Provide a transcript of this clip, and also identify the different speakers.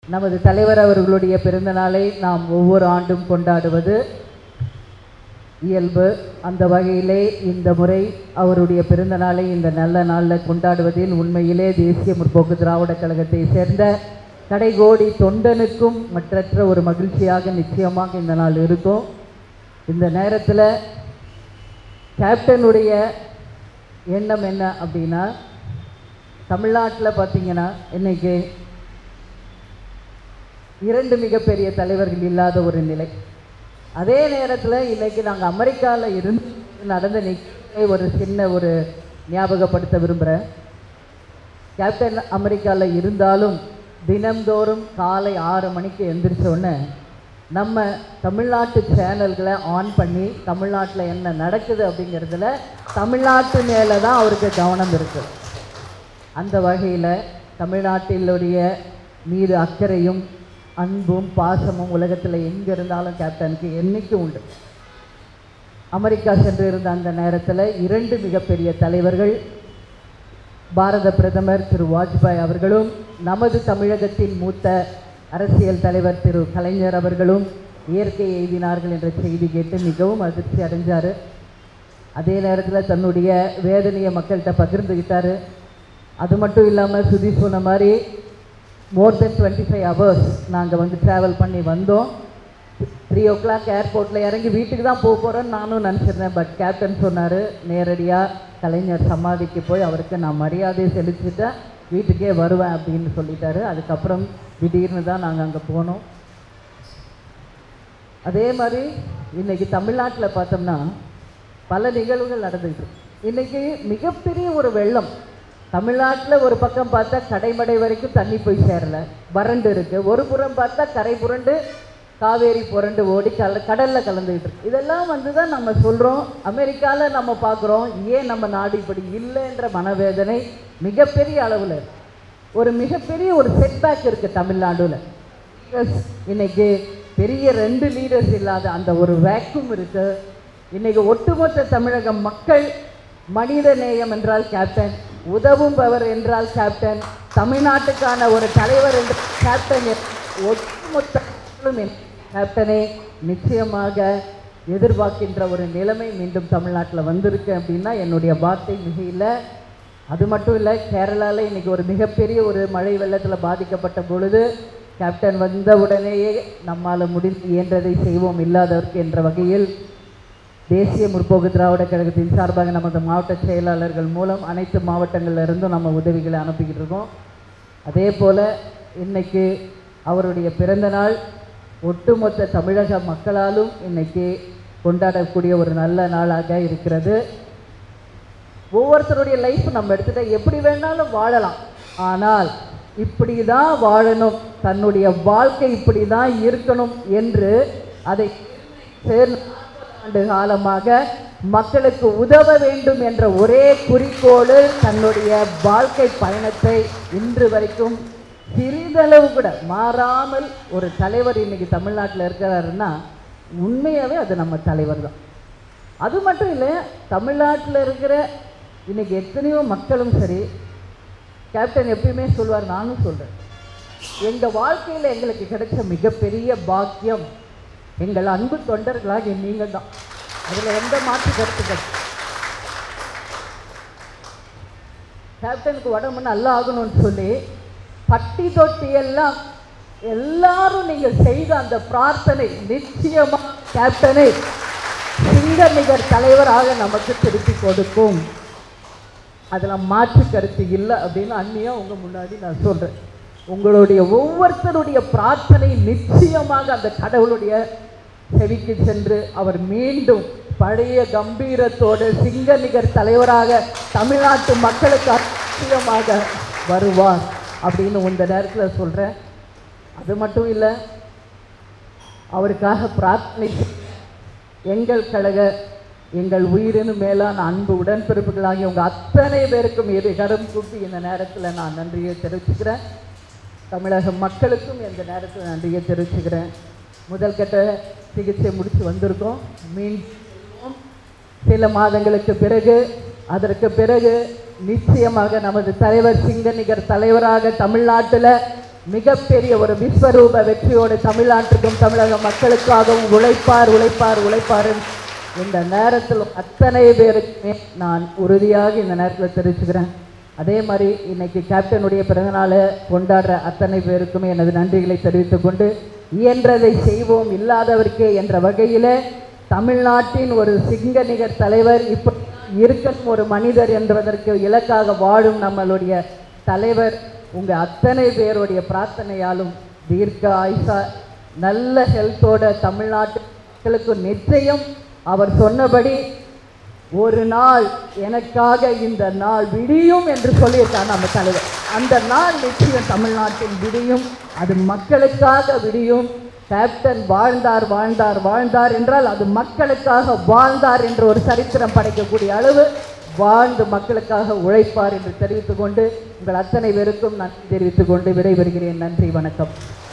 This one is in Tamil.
Speaker 1: நமது தலைவர் அவர்களுடைய பிறந்த நாளை நாம் ஒவ்வொரு ஆண்டும் கொண்டாடுவது இயல்பு அந்த வகையிலே இந்த முறை அவருடைய பிறந்த நாளை இந்த நல்ல நாளில் கொண்டாடுவதில் உண்மையிலே தேசிய முற்போக்கு திராவிட கழகத்தை சேர்ந்த கடைகோடி தொண்டனுக்கும் மற்றற்ற ஒரு மகிழ்ச்சியாக நிச்சயமாக இந்த நாள் இருக்கும் இந்த நேரத்தில் கேப்டனுடைய எண்ணம் என்ன அப்படின்னா தமிழ்நாட்டில் பார்த்தீங்கன்னா இன்னைக்கு இரண்டு மிகப்பெரிய தலைவர்கள் இல்லாத ஒரு நிலை அதே நேரத்தில் இன்னைக்கு நாங்கள் அமெரிக்காவில் இருந்து நடந்த நிகழ்ச்சியை ஒரு சின்ன ஒரு ஞாபகப்படுத்த விரும்புகிறேன் கேப்டன் அமெரிக்காவில் இருந்தாலும் தினம்தோறும் காலை ஆறு மணிக்கு எந்திரிச்ச உடனே நம்ம தமிழ்நாட்டு சேனல்களை ஆன் பண்ணி தமிழ்நாட்டில் என்ன நடக்குது அப்படிங்கிறதுல தமிழ்நாட்டு மேலே தான் அவருக்கு கவனம் இருக்குது அந்த வகையில் தமிழ்நாட்டிலுடைய மீது அக்கறையும் அன்பும் பாசமும் உலகத்தில் எங்கே இருந்தாலும் கேப்டனுக்கு என்னைக்கும் உண்டு அமெரிக்கா சென்றிருந்த அந்த நேரத்தில் இரண்டு மிகப்பெரிய தலைவர்கள் பாரத பிரதமர் திரு வாஜ்பாய் அவர்களும் நமது தமிழகத்தின் மூத்த அரசியல் தலைவர் திரு கலைஞர் அவர்களும் இயற்கை எய்தினார்கள் என்ற செய்தி கேட்டு மிகவும் அதிர்ச்சி அடைஞ்சார் அதே நேரத்தில் தன்னுடைய வேதனையை மக்கள்கிட்ட பகிர்ந்துக்கிட்டாரு அது மட்டும் இல்லாமல் சுதி சொன்ன மாதிரி more then twenty five hours நாங்கள் வந்து ட்ராவல் பண்ணி வந்தோம் த்ரீ ஓ கிளாக் ஏர்போர்ட்டில் இறங்கி வீட்டுக்கு தான் போக போகிறேன்னு நானும் நினச்சிருந்தேன் பட் கேப்டன் சொன்னார் நேரடியாக கலைஞர் சமாதிக்கு போய் அவருக்கு நான் மரியாதையை செலுத்திட்டு வீட்டுக்கே வருவேன் அப்படின்னு சொல்லிட்டாரு அதுக்கப்புறம் திடீர்னு தான் நாங்கள் அங்கே போனோம் அதே மாதிரி இன்னைக்கு தமிழ்நாட்டில் பார்த்தோம்னா பல நிகழ்வுகள் நடந்துகிட்டு இருக்கு. இன்னைக்கு மிகப்பெரிய ஒரு வெள்ளம் தமிழ்நாட்டில் ஒரு பக்கம் பார்த்தா கடைமடை வரைக்கும் தண்ணி போய் சேரல வறண்டு இருக்கு ஒரு புறம் பார்த்தா கரை புரண்டு காவேரி புரண்டு ஓடி கல கடலில் கலந்துக்கிட்டு இருக்கு இதெல்லாம் வந்து தான் நம்ம சொல்கிறோம் அமெரிக்காவில் நம்ம பார்க்குறோம் ஏன் நம்ம நாடு இப்படி இல்லைன்ற மனவேதனை மிகப்பெரிய அளவில் இருக்கு ஒரு மிகப்பெரிய ஒரு செட்பேக் இருக்குது தமிழ்நாடுல Leaders இன்னைக்கு பெரிய ரெண்டு லீடர்ஸ் இல்லாத அந்த ஒரு வேக்கும் இருக்கு இன்னைக்கு ஒட்டுமொத்த தமிழக மக்கள் மனித நேயம் என்றால் கேப்டன் உதவும்பவர் என்றால் கேப்டன் தமிழ்நாட்டுக்கான ஒரு தலைவர் என்று கேப்டன் எ- ஒட்டுமொத்த மக்களும் என் கேப்டனை நிச்சயமாக எதிர்பார்க்கின்ற ஒரு நிலைமை மீண்டும் தமிழ்நாட்டில் வந்திருக்கு அப்படின்னா என்னுடைய வார்த்தை மிக இல்லை அது மட்டும் இல்லை கேரளாவில் இன்னைக்கு ஒரு மிகப்பெரிய ஒரு மழை வெள்ளத்தில் பாதிக்கப்பட்ட பொழுது கேப்டன் வந்த உடனேயே நம்மால் முடிந்து இயன்றதை செய்வோம் இல்லாதவர்க்கு என்ற வகையில் தேசிய முற்போக்கு திராவிட கழகத்தின் சார்பாக நமது மாவட்ட செயலாளர்கள் மூலம் அனைத்து மாவட்டங்கள்ல இருந்தும் நம்ம உதவிகளை அனுப்பிக்கிட்டு இருக்கோம் அதே போல் இன்னைக்கு அவருடைய பிறந்த நாள் ஒட்டுமொத்த தமிழக மக்களாலும் இன்னைக்கு கொண்டாடக்கூடிய ஒரு நல்ல நாளாக இருக்கிறது ஒவ்வொருத்தருடைய லைஃப் நம்ம எடுத்துட்டா எப்படி வேணாலும் வாழலாம் ஆனால் இப்படி தான் வாழணும் தன்னுடைய வாழ்க்கை இப்படி தான் இருக்கணும் என்று அதை சேர்ந்து ஆண்டு காலமாக மக்களுக்கு உதவ வேண்டும் என்ற ஒரே குறிக்கோடு தன்னுடைய வாழ்க்கை பயணத்தை இன்று வரைக்கும் சிறிதளவு கூட மாறாமல் ஒரு தலைவர் இன்னைக்கு தமிழ்நாட்டில் இருக்கிறாருன்னா உண்மையாகவே அது நம்ம தலைவர் தான் அது மட்டும் இல்லை தமிழ்நாட்டில் இருக்கிற இன்னைக்கு எத்தனையோ மக்களும் சரி கேப்டன் எப்பயுமே சொல்வார் நானும் சொல்கிறேன் எங்கள் வாழ்க்கையில் எங்களுக்கு கிடைச்ச மிகப்பெரிய பாக்கியம் எங்கள் அன்பு தொண்டர்களாகிய நீங்கள் தான் அதில் எந்த மாற்று கருத்துக்கள் கேப்டனுக்கு உடம்பு நல்லா ஆகணும்னு சொல்லி பட்டி தொட்டி எல்லாம் எல்லாரும் நீங்கள் செய்த அந்த பிரார்த்தனை நிச்சயமா கேப்டனை சிங்க நிகர் தலைவராக நமக்கு திருப்பி கொடுக்கும் அதில் மாற்று கருத்து இல்லை அப்படின்னு அண்ணியாக உங்கள் முன்னாடி நான் சொல்கிறேன் உங்களுடைய ஒவ்வொருத்தருடைய பிரார்த்தனை நிச்சயமாக அந்த கடவுளுடைய செவிக்கு சென்று அவர் மீண்டும் பழைய கம்பீரத்தோடு சிங்க நிகர் தலைவராக தமிழ்நாட்டு மக்களுக்கு நிச்சயமாக வருவார் அப்படின்னு இந்த நேரத்தில் சொல்கிறேன் அது மட்டும் இல்லை அவருக்காக பிரார்த்தனை செய்- எங்கள் கழக எங்கள் உயிரினு மேலான அன்பு உடன்பிறப்புகளாகிய உங்கள் அத்தனை பேருக்கும் இரு கரம் கூப்பி இந்த நேரத்தில் நான் நன்றியை தெரிவிச்சுக்கிறேன் தமிழக மக்களுக்கும் இந்த நேரத்தில் நன்றியை தெரிவிச்சுக்கிறேன் முதல் கட்ட சிகிச்சை முடித்து வந்திருக்கோம் மீண்டும் சில மாதங்களுக்கு பிறகு அதற்கு பிறகு நிச்சயமாக நமது தலைவர் சிங்கநிகர் தலைவராக தமிழ்நாட்டில் மிகப்பெரிய ஒரு விஸ்வரூப வெற்றியோடு தமிழ்நாட்டுக்கும் தமிழக மக்களுக்காகவும் உழைப்பார் உழைப்பார் உழைப்பார் இந்த நேரத்தில் அத்தனை பேருக்குமே நான் உறுதியாக இந்த நேரத்தில் தெரிவிச்சுக்கிறேன் அதே மாதிரி இன்னைக்கு கேப்டனுடைய பிறந்தநாளை கொண்டாடுற அத்தனை பேருக்குமே எனது நன்றிகளை தெரிவித்துக் கொண்டு இயன்றதை செய்வோம் இல்லாதவர்க்கே என்ற வகையில் தமிழ்நாட்டின் ஒரு சிங்க நிகர் தலைவர் இப்போ இருக்கும் ஒரு மனிதர் என்பதற்கு இலக்காக வாழும் நம்மளுடைய தலைவர் உங்க அத்தனை பேருடைய பிரார்த்தனையாலும் தீர்க்க ஆயுசா நல்ல ஹெல்த்தோட தமிழ்நாட்டு மக்களுக்கு நிச்சயம் அவர் சொன்னபடி ஒரு நாள் எனக்காக இந்த நாள் விடியும் என்று சொல்லியிருக்கார் நம்ம தலைவர் அந்த நாள் நிச்சயம் தமிழ்நாட்டில் விடியும் அது மக்களுக்காக விடியும் கேப்டன் வாழ்ந்தார் வாழ்ந்தார் வாழ்ந்தார் என்றால் அது மக்களுக்காக வாழ்ந்தார் என்ற ஒரு சரித்திரம் படைக்கக்கூடிய அளவு வாழ்ந்து மக்களுக்காக உழைப்பார் என்று தெரிவித்துக் கொண்டு உங்கள் அத்தனை பேருக்கும் நான் தெரிவித்துக் கொண்டு விடைபெறுகிறேன் நன்றி வணக்கம்